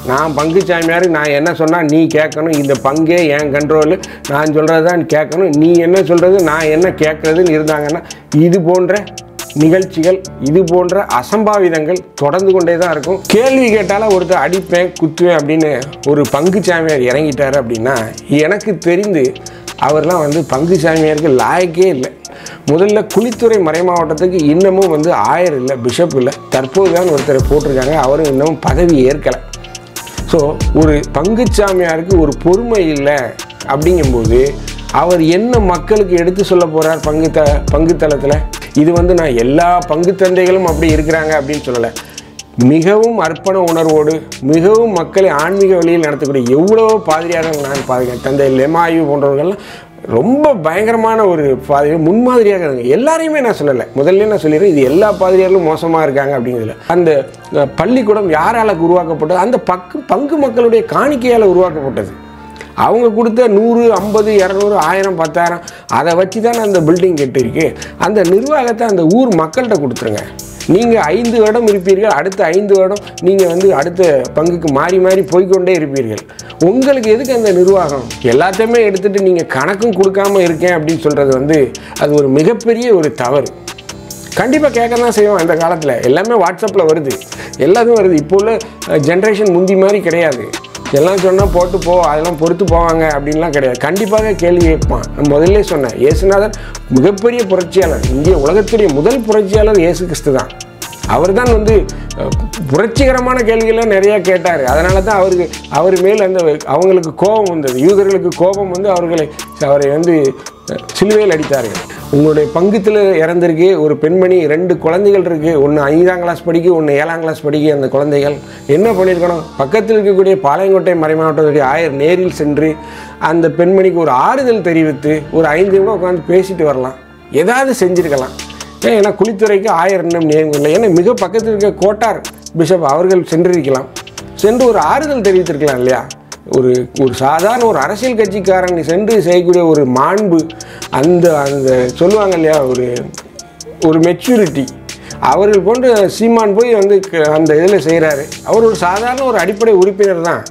நான் பங்கு சாமியார் நான் என்ன சொன்னால் நீ கேட்கணும் இந்த பங்கே என் கண்ட்ரோலு நான் சொல்கிறது தான் கேட்கணும் நீ என்ன சொல்கிறது நான் என்ன கேட்குறதுன்னு இருந்தாங்கன்னா இது போன்ற நிகழ்ச்சிகள் இது போன்ற அசம்பாவிதங்கள் தொடர்ந்து கொண்டே தான் இருக்கும் கேள்வி கேட்டாலும் ஒருத்தர் அடிப்பேன் குத்துவேன் அப்படின்னு ஒரு பங்கு சாமியார் இறங்கிட்டார் அப்படின்னா எனக்கு தெரிந்து அவர்லாம் வந்து பங்கு சாமியாருக்கு லாயக்கே இல்லை முதல்ல குளித்துறை மறை மாவட்டத்துக்கு இன்னமும் வந்து ஆயர் இல்லை பிஷப் இல்லை தற்போது தான் ஒருத்தரை போட்டிருக்காங்க அவரும் இன்னமும் பதவி ஏற்கலை ஸோ ஒரு பங்குச்சாமியாருக்கு ஒரு பொறுமை இல்லை அப்படிங்கும்போது அவர் என்ன மக்களுக்கு எடுத்து சொல்ல போகிறார் பங்கு த பங்கு தளத்தில் இது வந்து நான் எல்லா பங்கு தந்தைகளும் அப்படி இருக்கிறாங்க அப்படின்னு சொல்லலை மிகவும் அர்ப்பண உணர்வோடு மிகவும் மக்களை ஆன்மீக வழியில் நடத்தக்கூடிய எவ்வளோ பாதிரியார்கள் நான் பாருங்க தந்தை லெமாயு போன்றவர்கள்லாம் ரொம்ப பயங்கரமான ஒரு பாதி முன்மாதிரியாக இருக்காங்க எல்லாரையுமே நான் சொல்லலை முதல்ல நான் சொல்லிடுறேன் இது எல்லா பாதிரியார்களும் மோசமாக இருக்காங்க அப்படிங்கிறதுல அந்த அஹ், பள்ளிக்கூடம் யாரால உருவாக்கப்பட்டது அந்த பக்கு பங்கு மக்களுடைய காணிக்கையால் உருவாக்கப்பட்டது அவங்க கொடுத்த நூறு ஐம்பது இரநூறு ஆயிரம் பத்தாயிரம் அதை வச்சு தானே அந்த பில்டிங் கட்டிருக்கு அந்த நிர்வாகத்தை அந்த ஊர் மக்கள்கிட்ட கொடுத்துருங்க நீங்கள் ஐந்து வருடம் இருப்பீர்கள் அடுத்த ஐந்து வருடம் நீங்கள் வந்து அடுத்த பங்குக்கு மாறி மாறி போய்க்கொண்டே இருப்பீர்கள் உங்களுக்கு எதுக்கு அந்த நிர்வாகம் எல்லாத்தையுமே எடுத்துகிட்டு நீங்கள் கணக்கும் கொடுக்காம இருக்கேன் அப்படின்னு சொல்கிறது வந்து அது ஒரு மிகப்பெரிய ஒரு தவறு கண்டிப்பாக கேட்க தான் செய்வோம் இந்த காலத்தில் எல்லாமே வாட்ஸ்அப்பில் வருது எல்லாமே வருது இப்போ உள்ள ஜென்ரேஷன் முந்தி மாதிரி கிடையாது எல்லாம் சொன்னால் போட்டு போ அதெல்லாம் பொறுத்து போவாங்க அப்படின்லாம் கிடையாது கண்டிப்பாக கேள்வி கேட்பான் நான் முதல்ல சொன்னேன் இயேசுநாதர் மிகப்பெரிய புரட்சியாளர் இந்திய உலகத்துடைய முதல் புரட்சியாளர் இயேசு கிறிஸ்து தான் அவர் தான் வந்து அஹ், புரட்சிகரமான கேள்விகளை நிறையா கேட்டார் அதனால தான் அவருக்கு அவர் மேல் அந்த அவங்களுக்கு கோபம் வந்தது யூதர்களுக்கு கோபம் வந்து அவர்களை அவரை வந்து அஹ், சிலுவையில் அடித்தார்கள் உங்களுடைய பங்குத்தில் இறந்திருக்கு ஒரு பெண்மணி ரெண்டு குழந்தைகள் இருக்குது ஒன்று ஐந்தாம் கிளாஸ் படிக்க ஒன்று ஏழாம் கிளாஸ் படிக்க அந்த குழந்தைகள் என்ன பண்ணியிருக்கணும் பக்கத்தில் இருக்கக்கூடிய பாளையங்கோட்டை மறைமாவட்டத்துடைய ஆயர் நேரில் சென்று அந்த பெண்மணிக்கு ஒரு ஆறுதல் தெரிவித்து ஒரு ஐந்து நிமிடம் உட்காந்து பேசிட்டு வரலாம் ஏதாவது செஞ்சுருக்கலாம் ஏன் ஏன்னா குளித்துறைக்கு ஆயிரம் இன்னும் நியமனம் இல்லை ஏன்னா மிக பக்கத்தில் இருக்க கோட்டார் பிஷப் அவர்கள் சென்றிருக்கலாம் சென்று ஒரு ஆறுதல் தெரிவித்திருக்கலாம் இல்லையா ஒரு ஒரு சாதாரண ஒரு அரசியல் கட்சிக்காரன் சென்று செய்யக்கூடிய ஒரு மாண்பு அந்த அந்த சொல்லுவாங்க இல்லையா ஒரு ஒரு மெச்சூரிட்டி அவர்கள் கொண்டு சீமான் போய் வந்து க- அந்த இதில் செய்கிறாரு அவர் ஒரு சாதாரண ஒரு அடிப்படை உறுப்பினர் தான்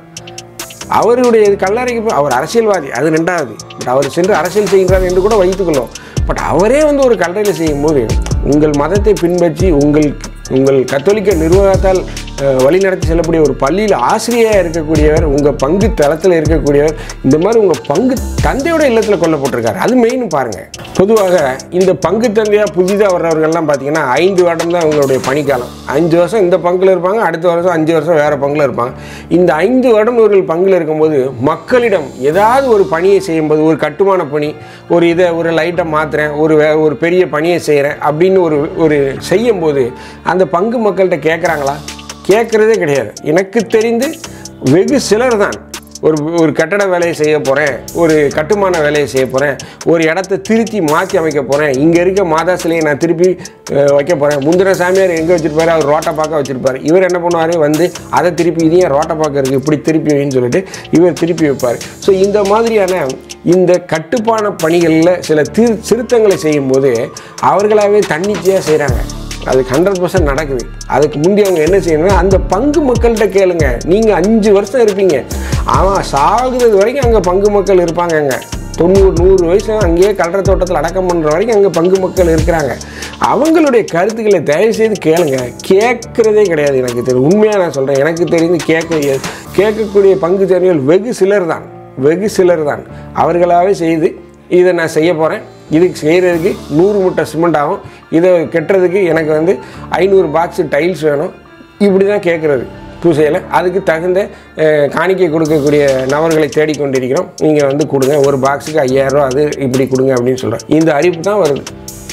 அவருடைய கல்லறைக்கு போய் அவர் அரசியல்வாதி அது ரெண்டாவது பட் அவர் சென்று அரசியல் செய்கிறார் என்று கூட வைத்துக்கொள்ளும் பட் அவரே வந்து ஒரு கல்லறையில் செய்யும்போது உங்கள் மதத்தை பின்பற்றி உங்கள் உங்கள் கத்தோலிக்க நிர்வாகத்தால் அஹ், வழிநடத்தி செல்லக்கூடிய ஒரு பள்ளியில் ஆசிரியராக இருக்கக்கூடியவர் உங்கள் பங்கு தளத்தில் இருக்கக்கூடியவர் இந்த மாதிரி உங்கள் பங்கு தந்தையோட இல்லத்தில் கொல்லப்பட்டிருக்காரு அது மெயின் பாருங்கள் பொதுவாக இந்த பங்கு தந்தையாக புதிதாக வர்றவர்கள்லாம் பார்த்தீங்கன்னா ஐந்து வருடம் தான் அவங்களுடைய பணிக்காலம் அஞ்சு வருஷம் இந்த பங்கில் இருப்பாங்க அடுத்த வருஷம் அஞ்சு வருஷம் வேறு பங்கில் இருப்பாங்க இந்த ஐந்து வருடம் இவர்கள் பங்கில் இருக்கும்போது மக்களிடம் ஏதாவது ஒரு பணியை செய்யும்போது ஒரு கட்டுமான பணி ஒரு இதை ஒரு லைட்டை மாற்றுறேன் ஒரு வே ஒரு பெரிய பணியை செய்கிறேன் அப்படின்னு ஒரு ஒரு செய்யும்போது அந்த பங்கு மக்கள்கிட்ட கேட்குறாங்களா கேட்குறதே கிடையாது எனக்கு தெரிந்து வெகு சிலர் தான் ஒரு ஒரு கட்டட வேலையை செய்ய போகிறேன் ஒரு கட்டுமான வேலையை செய்ய போகிறேன் ஒரு இடத்த திருத்தி மாற்றி அமைக்க போகிறேன் இங்கே இருக்க மாதா சிலையை நான் திருப்பி அஹ், வைக்க போகிறேன் முந்தின சாமியார் எங்கே வச்சுருப்பாரு அவர் ரோட்டை பார்க்க வச்சுருப்பார் இவர் என்ன பண்ணுவார் வந்து அதை திருப்பி இதையும் ரோட்டை பார்க்க இருக்குது இப்படி திருப்பி வைன்னு சொல்லிட்டு இவர் திருப்பி வைப்பார் ஸோ இந்த மாதிரியான இந்த கட்டுப்பான பணிகளில் சில திரு திருத்தங்களை செய்யும்போது அவர்களாகவே தன்னிச்சையாக செய்கிறாங்க அது ஹண்ட்ரட் பர்சன்ட் நடக்குது அதுக்கு முந்தி அவங்க என்ன செய்யணும்னா அந்த பங்கு மக்கள்கிட்ட கேளுங்க நீங்கள் அஞ்சு வருஷம் இருப்பீங்க அவன் சாகுறது வரைக்கும் அங்கே பங்கு மக்கள் இருப்பாங்கங்க தொண்ணூறு நூறு வயசு அங்கேயே கலர தோட்டத்தில் அடக்கம் பண்ணுற வரைக்கும் அங்கே பங்கு மக்கள் இருக்கிறாங்க அவங்களுடைய கருத்துக்களை தயவு செய்து கேளுங்க கேட்குறதே கிடையாது எனக்கு தெரியும் உண்மையாக நான் சொல்கிறேன் எனக்கு தெரிந்து கேட்க கேட்கக்கூடிய பங்கு தேர்வுகள் வெகு சிலர் தான் வெகு சிலர் தான் அவர்களாகவே செய்து இதை நான் செய்ய போகிறேன் இதுக்கு செய்கிறதுக்கு நூறு முட்டை சிமெண்ட் ஆகும் இதை கெட்டுறதுக்கு எனக்கு வந்து ஐநூறு பாக்ஸ் டைல்ஸ் வேணும் இப்படி தான் கேட்குறது பூசையில் அதுக்கு தகுந்த அஹ், காணிக்கை கொடுக்கக்கூடிய நபர்களை தேடிக்கொண்டிருக்கிறோம் நீங்கள் வந்து கொடுங்க ஒரு பாக்ஸுக்கு ஐயாயிரரூவா அது இப்படி கொடுங்க அப்படின்னு சொல்கிறேன் இந்த அறிவிப்பு தான் வருது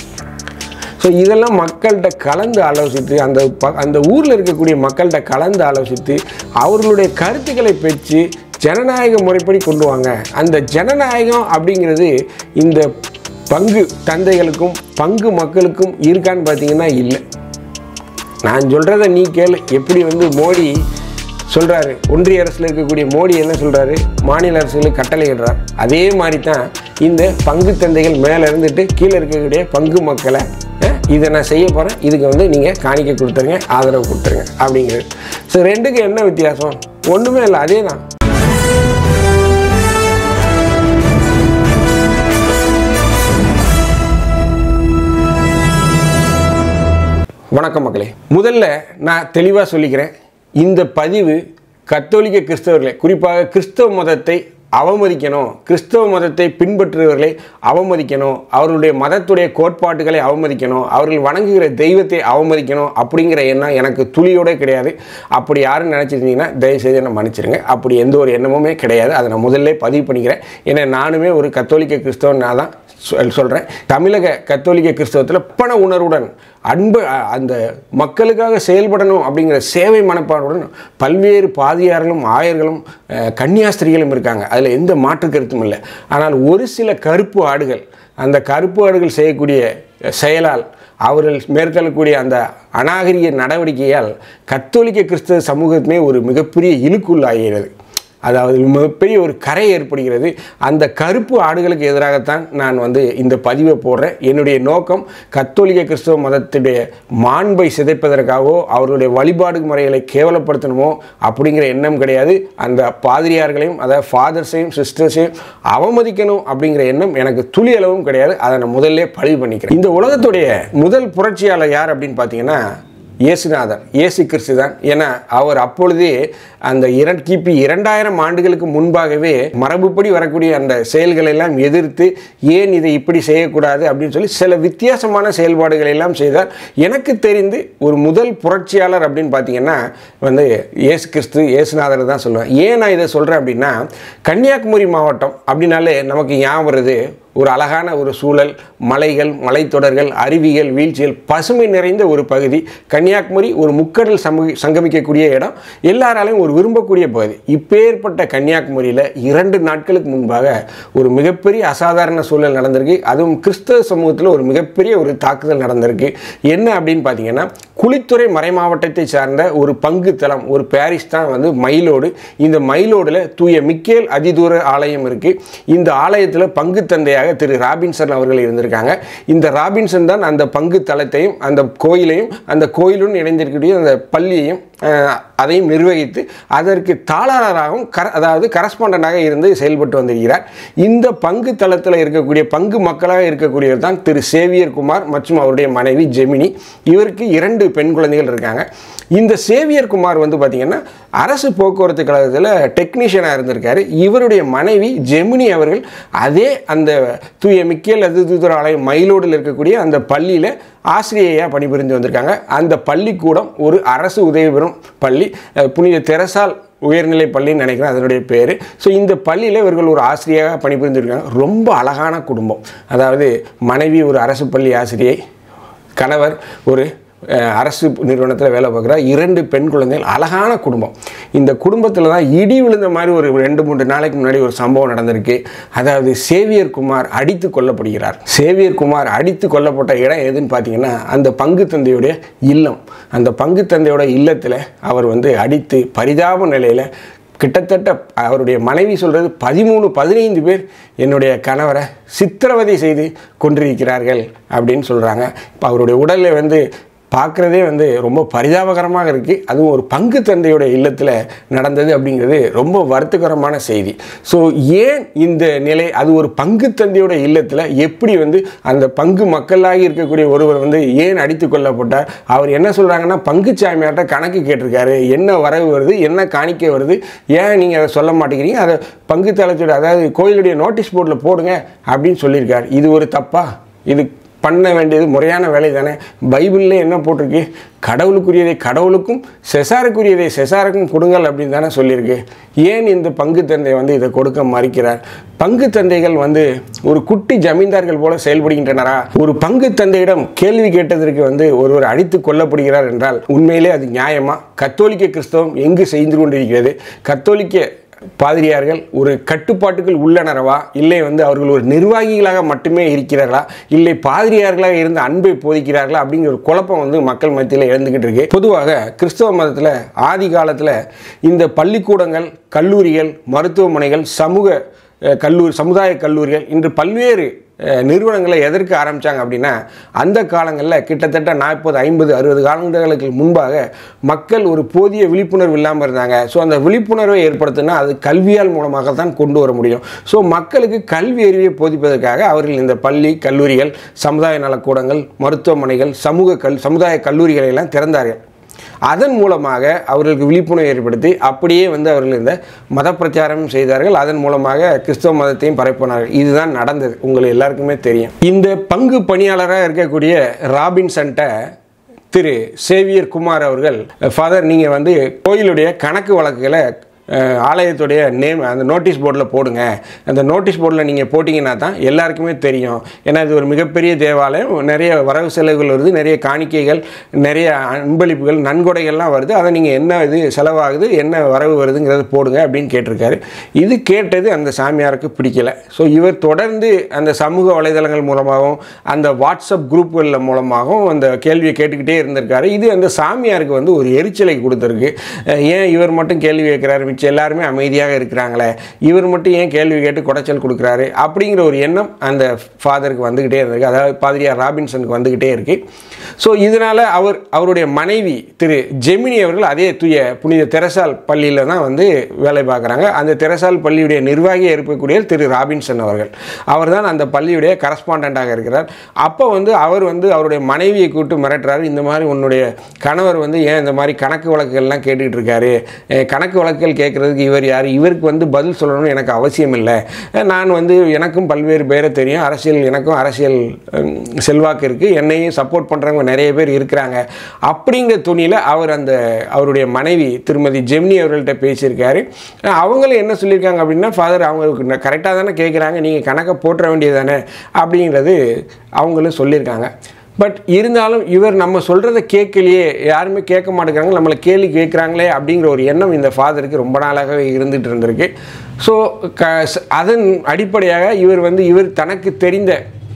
ஸோ இதெல்லாம் மக்கள்கிட்ட கலந்து ஆலோசித்து அந்த ப அந்த ஊரில் இருக்கக்கூடிய மக்கள்கிட்ட கலந்து ஆலோசித்து அவர்களுடைய கருத்துக்களை பெற்று ஜனநாயக முறைப்படி கொண்டு வாங்க அந்த ஜனநாயகம் அப்படிங்கிறது இந்த பங்கு தந்தைகளுக்கும் பங்கு மக்களுக்கும் இருக்கான்னு பார்த்தீங்கன்னா இல்லை நான் சொல்கிறத நீ கேளு எப்படி வந்து மோடி சொல்கிறாரு ஒன்றிய அரசில் இருக்கக்கூடிய மோடி என்ன சொல்கிறாரு மாநில அரசுகளுக்கு கட்டளையிடுறார் அதே மாதிரி தான் இந்த பங்கு தந்தைகள் மேலே இருந்துட்டு கீழே இருக்கக்கூடிய பங்கு மக்களை அஹ், இதை நான் செய்ய போகிறேன் இதுக்கு வந்து நீங்கள் காணிக்கை கொடுத்துருங்க ஆதரவு கொடுத்துருங்க அப்படிங்கிறது ஸோ ரெண்டுக்கு என்ன வித்தியாசம் ஒன்றுமே இல்லை அதே தான் வணக்கம் மக்களே முதல்ல நான் தெளிவாக சொல்லிக்கிறேன் இந்த பதிவு கத்தோலிக்க கிறிஸ்தவர்களை குறிப்பாக கிறிஸ்தவ மதத்தை அவமதிக்கணும் கிறிஸ்தவ மதத்தை பின்பற்றுபவர்களை அவமதிக்கணும் அவர்களுடைய மதத்துடைய கோட்பாட்டுகளை அவமதிக்கணும் அவர்கள் வணங்குகிற தெய்வத்தை அவமதிக்கணும் அப்படிங்கிற எண்ணம் எனக்கு துளியோட கிடையாது அப்படி யாரும் நினச்சிருந்தீங்கன்னா தயவுசெய்து என்னை மன்னிச்சிருங்க அப்படி எந்த ஒரு எண்ணமுமே கிடையாது அதை நான் முதல்ல பதிவு பண்ணிக்கிறேன் ஏன்னா நானுமே ஒரு கத்தோலிக்க கிறிஸ்தவனாக தான் சொல் சொல்கிறேன் தமிழக கத்தோலிக்க கிறிஸ்தவத்தில் பண உணர்வுடன் அன்பு அ- அந்த மக்களுக்காக செயல்படணும் அப்படிங்கிற சேவை மனப்பாடுடன் பல்வேறு பாதியார்களும் ஆயர்களும் அஹ், கன்னியாஸ்திரிகளும் இருக்காங்க அதில் எந்த மாற்று கருத்தும் இல்லை ஆனால் ஒரு சில கருப்பு ஆடுகள் அந்த கருப்பு ஆடுகள் செய்யக்கூடிய செயலால் அவர்கள் மேற்கொள்ளக்கூடிய அந்த அநாகரிக நடவடிக்கையால் கத்தோலிக்க கிறிஸ்தவ சமூகத்துமே ஒரு மிகப்பெரிய இழுக்குள்ளாகிறது அதாவது மிகப்பெரிய ஒரு கரை ஏற்படுகிறது அந்த கருப்பு ஆடுகளுக்கு எதிராகத்தான் நான் வந்து இந்த பதிவை போடுறேன் என்னுடைய நோக்கம் கத்தோலிக்க கிறிஸ்தவ மதத்துடைய மாண்பை சிதைப்பதற்காகவோ அவர்களுடைய வழிபாடு முறைகளை கேவலப்படுத்தணுமோ அப்படிங்கிற எண்ணம் கிடையாது அந்த பாதிரியார்களையும் அதாவது ஃபாதர்ஸையும் சிஸ்டர்ஸையும் அவமதிக்கணும் அப்படிங்கிற எண்ணம் எனக்கு துளி அளவும் கிடையாது அதை நான் முதல்ல பதிவு பண்ணிக்கிறேன் இந்த உலகத்துடைய முதல் புரட்சியாளர் யார் அப்படின்னு பார்த்தீங்கன்னா இயேசுநாதர் இயேசு கிறிஸ்து தான் ஏன்னா அவர் அப்பொழுதே அந்த இரண்டு கிபி இரண்டாயிரம் ஆண்டுகளுக்கு முன்பாகவே மரபுப்படி வரக்கூடிய அந்த செயல்களை எல்லாம் எதிர்த்து ஏன் இதை இப்படி செய்யக்கூடாது அப்படின்னு சொல்லி சில வித்தியாசமான செயல்பாடுகளை எல்லாம் செய்தார் எனக்கு தெரிந்து ஒரு முதல் புரட்சியாளர் அப்படின்னு பார்த்தீங்கன்னா வந்து இயேசு கிறிஸ்து இயேசுநாதர் தான் சொல்லுவேன் ஏன் நான் இதை சொல்கிறேன் அப்படின்னா கன்னியாகுமரி மாவட்டம் அப்படின்னாலே நமக்கு ஞாபகம் வருது ஒரு அழகான ஒரு சூழல் மலைகள் மலைத்தொடர்கள் அருவிகள் வீழ்ச்சிகள் பசுமை நிறைந்த ஒரு பகுதி கன்னியாகுமரி ஒரு முக்கடல் சமூக சங்கமிக்கக்கூடிய இடம் எல்லாராலையும் ஒரு விரும்பக்கூடிய பகுதி இப்பேற்பட்ட கன்னியாகுமரியில் இரண்டு நாட்களுக்கு முன்பாக ஒரு மிகப்பெரிய அசாதாரண சூழல் நடந்திருக்கு அதுவும் கிறிஸ்தவ சமூகத்தில் ஒரு மிகப்பெரிய ஒரு தாக்குதல் நடந்திருக்கு என்ன அப்படின்னு பார்த்தீங்கன்னா குளித்துறை மறைமாவட்டத்தை சார்ந்த ஒரு பங்கு தளம் ஒரு பாரிஸ் தான் வந்து மயிலோடு இந்த மயிலோடில் தூய மிக்கேல் அதிதூர ஆலயம் இருக்கு இந்த ஆலயத்தில் பங்கு தந்தையாக திரு ராபின்சன் அவர்கள் இருந்திருக்காங்க இந்த ராபின்சன் தான் அந்த பங்கு தளத்தையும் அந்த கோயிலையும் அந்த கோயிலுடன் இணைந்திருக்கக்கூடிய அந்த பள்ளியையும் அஹ், அதையும் நிர்வகித்து அதற்கு தாளாளராகவும் கர அதாவது கரஸ்பாண்டண்டாக இருந்து செயல்பட்டு வந்திருக்கிறார் இந்த பங்கு தளத்தில் இருக்கக்கூடிய பங்கு மக்களாக இருக்கக்கூடியவர் தான் திரு சேவியர் குமார் மற்றும் அவருடைய மனைவி ஜெமினி இவருக்கு இரண்டு பெண் குழந்தைகள் இருக்காங்க இந்த சேவியர் குமார் வந்து பார்த்திங்கன்னா அரசு போக்குவரத்து கழகத்தில் டெக்னீஷியனாக இருந்திருக்காரு இவருடைய மனைவி ஜெமினி அவர்கள் அதே அந்த தூய மிக்கேல் அதிதூதர் ஆலயம் மயிலோடில் இருக்கக்கூடிய அந்த பள்ளியில் ஆசிரியையாக பணிபுரிந்து வந்திருக்காங்க அந்த பள்ளிக்கூடம் ஒரு அரசு உதவி பெறும் பள்ளி அஹ், புனித தெரசால் உயர்நிலை பள்ளின்னு நினைக்கிறேன் அதனுடைய பேர் ஸோ இந்த பள்ளியில் இவர்கள் ஒரு ஆசிரியராக பணிபுரிந்திருக்காங்க ரொம்ப அழகான குடும்பம் அதாவது மனைவி ஒரு அரசு பள்ளி ஆசிரியை கணவர் ஒரு அஹ், அரசு நிறுவனத்தில் வேலை பார்க்குறார் இரண்டு பெண் குழந்தைகள் அழகான குடும்பம் இந்த குடும்பத்தில் தான் இடி விழுந்த மாதிரி ஒரு ரெண்டு மூன்று நாளைக்கு முன்னாடி ஒரு சம்பவம் நடந்திருக்கு அதாவது சேவியர் குமார் அடித்து கொல்லப்படுகிறார் சேவியர் குமார் அடித்து கொல்லப்பட்ட இடம் எதுன்னு பார்த்தீங்கன்னா அந்த பங்கு தந்தையுடைய இல்லம் அந்த பங்கு தந்தையோட இல்லத்தில் அவர் வந்து அடித்து பரிதாப நிலையில் கிட்டத்தட்ட அவருடைய மனைவி சொல்கிறது பதிமூணு பதினைந்து பேர் என்னுடைய கணவரை சித்திரவதை செய்து கொண்டிருக்கிறார்கள் அப்படின்னு சொல்கிறாங்க இப்போ அவருடைய உடலை வந்து பார்க்குறதே வந்து ரொம்ப பரிதாபகரமாக இருக்குது அதுவும் ஒரு பங்கு தந்தையோட இல்லத்தில் நடந்தது அப்படிங்கிறது ரொம்ப வருத்தகரமான செய்தி ஸோ ஏன் இந்த நிலை அது ஒரு பங்கு தந்தையோட இல்லத்தில் எப்படி வந்து அந்த பங்கு மக்களாகி இருக்கக்கூடிய ஒருவர் வந்து ஏன் அடித்து கொல்லப்பட்டார் அவர் என்ன சொல்கிறாங்கன்னா பங்கு சாமியார்ட்ட கணக்கு கேட்டிருக்காரு என்ன வரவு வருது என்ன காணிக்கை வருது ஏன் நீங்கள் அதை சொல்ல மாட்டேங்கிறீங்க அதை பங்கு தளத்தோட அதாவது கோயிலுடைய நோட்டீஸ் போர்டில் போடுங்க அப்படின்னு சொல்லியிருக்கார் இது ஒரு தப்பா இது பண்ண வேண்டியது முறையான வேலை தானே பைபிளில் என்ன போட்டிருக்கு கடவுளுக்குரியதை கடவுளுக்கும் செசாருக்குரியதை செசாருக்கும் கொடுங்கள் அப்படின்னு தானே சொல்லியிருக்கு ஏன் இந்த பங்கு தந்தை வந்து இதை கொடுக்க மறுக்கிறார் பங்கு தந்தைகள் வந்து ஒரு குட்டி ஜமீன்தார்கள் போல செயல்படுகின்றனரா ஒரு பங்கு தந்தையிடம் கேள்வி கேட்டதற்கு வந்து ஒருவர் அடித்து கொல்லப்படுகிறார் என்றால் உண்மையிலே அது நியாயமா கத்தோலிக்க கிறிஸ்தவம் எங்கு செய்து கொண்டிருக்கிறது கத்தோலிக்க பாதிரியார்கள் ஒரு கட்டுப்பாட்டுக்குள் உள்ளனரவா இல்லை வந்து அவர்கள் ஒரு நிர்வாகிகளாக மட்டுமே இருக்கிறார்களா இல்லை பாதிரியார்களாக இருந்து அன்பை போதிக்கிறார்களா அப்படிங்கிற ஒரு குழப்பம் வந்து மக்கள் மத்தியில் எழுந்துக்கிட்டு இருக்கு பொதுவாக கிறிஸ்தவ மதத்தில் ஆதி காலத்தில் இந்த பள்ளிக்கூடங்கள் கல்லூரிகள் மருத்துவமனைகள் சமூக அஹ், கல்லூரி சமுதாய கல்லூரிகள் இன்று பல்வேறு அஹ், நிறுவனங்களை எதற்கு ஆரம்பித்தாங்க அப்படின்னா அந்த காலங்களில் கிட்டத்தட்ட நாற்பது ஐம்பது அறுபது காலங்களுக்கு முன்பாக மக்கள் ஒரு போதிய விழிப்புணர்வு இல்லாமல் இருந்தாங்க ஸோ அந்த விழிப்புணர்வை ஏற்படுத்தினா அது கல்வியால் மூலமாக தான் கொண்டு வர முடியும் ஸோ மக்களுக்கு கல்வி அறிவை போதிப்பதற்காக அவர்கள் இந்த பள்ளி கல்லூரிகள் சமுதாய நலக்கூடங்கள் மருத்துவமனைகள் சமூக கல் சமுதாய கல்லூரிகளை எல்லாம் திறந்தார்கள் அதன் மூலமாக அவர்களுக்கு விழிப்புணர்வு ஏற்படுத்தி அப்படியே வந்து அவர்கள் இந்த மத பிரச்சாரம் செய்தார்கள் அதன் மூலமாக கிறிஸ்தவ மதத்தையும் பரப்பினார்கள் இதுதான் நடந்தது உங்களுக்கு எல்லாருக்குமே தெரியும் இந்த பங்கு பணியாளராக இருக்கக்கூடிய ராபின்சன்ட்ட திரு சேவியர் குமார் அவர்கள் ஃபாதர் நீங்கள் வந்து கோயிலுடைய கணக்கு வழக்குகளை அஹ், ஆலயத்துடைய நேம் அந்த நோட்டீஸ் போர்டில் போடுங்க அந்த நோட்டீஸ் போர்டில் நீங்கள் போட்டிங்கன்னா தான் எல்லாருக்குமே தெரியும் ஏன்னா இது ஒரு மிகப்பெரிய தேவாலயம் நிறைய வரவு செலவுகள் வருது நிறைய காணிக்கைகள் நிறைய அன்பளிப்புகள் நன்கொடைகள்லாம் வருது அதை நீங்கள் என்ன இது செலவாகுது என்ன வரவு வருதுங்கிறத போடுங்க அப்படின்னு கேட்டிருக்காரு இது கேட்டது அந்த சாமியாருக்கு பிடிக்கல ஸோ இவர் தொடர்ந்து அந்த சமூக வலைதளங்கள் மூலமாகவும் அந்த வாட்ஸ்அப் குரூப்புகளில் மூலமாகவும் அந்த கேள்வியை கேட்டுக்கிட்டே இருந்திருக்காரு இது அந்த சாமியாருக்கு வந்து ஒரு எரிச்சலை கொடுத்துருக்கு அஹ் ஏன் இவர் மட்டும் கேள்வி கேட்குறாரு மிச்சம் எல்லாருமே அமைதியாக இருக்கிறாங்களே இவர் மட்டும் ஏன் கேள்வி கேட்டு குடைச்சல் கொடுக்குறாரு அப்படிங்கிற ஒரு எண்ணம் அந்த ஃபாதருக்கு வந்துக்கிட்டே இருந்திருக்கு அதாவது பாதிரியார் ராபின்சனுக்கு வந்துக்கிட்டே இருக்கு ஸோ இதனால் அவர் அவருடைய மனைவி திரு ஜெமினி அவர்கள் அதே தூய புனித தெரசால் பள்ளியில் தான் வந்து வேலை பார்க்குறாங்க அந்த தெரசால் பள்ளியுடைய நிர்வாகியாக இருக்கக்கூடிய திரு ராபின்சன் அவர்கள் அவர் தான் அந்த பள்ளியுடைய கரஸ்பாண்டாக இருக்கிறார் அப்போ வந்து அவர் வந்து அவருடைய மனைவியை கூப்பிட்டு மிரட்டுறாரு இந்த மாதிரி உன்னுடைய கணவர் வந்து ஏன் இந்த மாதிரி கணக்கு வழக்குகள்லாம் கேட்டுக்கிட்டு இருக்காரு அஹ் கணக்கு வழக்குகள் கேட்குறதுக்கு இவர் யார் இவருக்கு வந்து பதில் சொல்லணும்னு எனக்கு அவசியம் இல்லை அஹ் நான் வந்து எனக்கும் பல்வேறு பேரை தெரியும் அரசியல் எனக்கும் அரசியல் ஹம், செல்வாக்கு இருக்குது என்னையும் சப்போர்ட் பண்ணுறவங்க நிறைய பேர் இருக்கிறாங்க அப்படிங்கிற துணியில் அவர் அந்த அவருடைய மனைவி திருமதி ஜெமினி அவர்கள்ட்ட பேசியிருக்காரு அஹ் அவங்களும் என்ன சொல்லியிருக்காங்க அப்படின்னா ஃபாதர் அவங்களுக்கு கரெக்டாக தானே கேட்குறாங்க நீங்கள் கணக்கை போட்டுற வேண்டியது தானே அப்படிங்கிறது அவங்களும் சொல்லியிருக்காங்க பட் இருந்தாலும் இவர் நம்ம சொல்கிறத கேட்கலையே யாருமே கேட்க மாட்டேங்கிறாங்க நம்மளை கேள்வி கேட்குறாங்களே அப்படிங்கிற ஒரு எண்ணம் இந்த ஃபாதருக்கு ரொம்ப நாளாகவே இருந்துகிட்டு இருந்திருக்கு ஸோ க அதன் அடிப்படையாக இவர் வந்து இவர் தனக்கு தெரிந்த